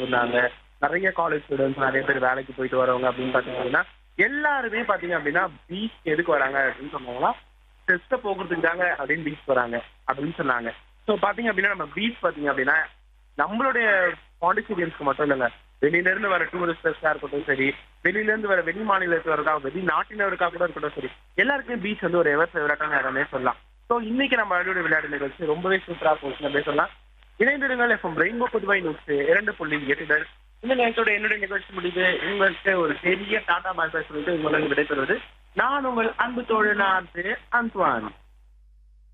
இருந்தாங்க நிறைய college students நிறைய பேர் வேலைக்கு போயிட்டு வரவங்க அப்படின்னு பாத்தீங்க அப்படின்னா எல்லாருமே பாத்தீங்க அப்படின்னா பீச் எதுக்கு வராங்க அப்படின்னு சொன்னாங்கன்னா ஸ்ட்ரெஸ்ஸை போக்குறதுக்கு தாங்க அப்படின்னு பீச் வராங்க அப்படின்னு சொன்னாங்க ஸோ பாத்தீங்க அப்படின்னா நம்ம பீச் பாத்தீங்க அப்படின்னா நம்மளுடைய பாண்டிச்சேரியன்ஸ்க்கு மட்டும் இல்லைங்க வெளியில இருந்து வர டூரிஸ்டர்ஸா இருக்கட்டும் சரி வெளியில இருந்து வர வெளி மாநிலத்தில் வரதா வெளி நாட்டினருக்கா கூட இருக்கட்டும் சரி எல்லாருக்குமே பீச் வந்து ஒரு எவர் ஃபேவரட்டான இடமே சொல்லலாம் ஸோ இன்னைக்கு நம்ம அடியோட விளையாட்டு நிகழ்ச்சி ரொம்பவே சூப்பரா போச்சு அப்படியே சொல்லலாம் இணைந்திருங்கள் எஃப்எம் ரெயின்போ புதுவை நூற்று இரண்டு புள்ளி எட்டுதல் இந்த நேரத்தோட என்னுடைய நிகழ்ச்சி முடிவு உங்களுக்கு ஒரு பெரிய டாடா பாய் பாய் சொல்லிட்டு உங்களுக்கு விடைபெறுவது நான் உங்கள் அன்பு தோழனார் அந்த்வான்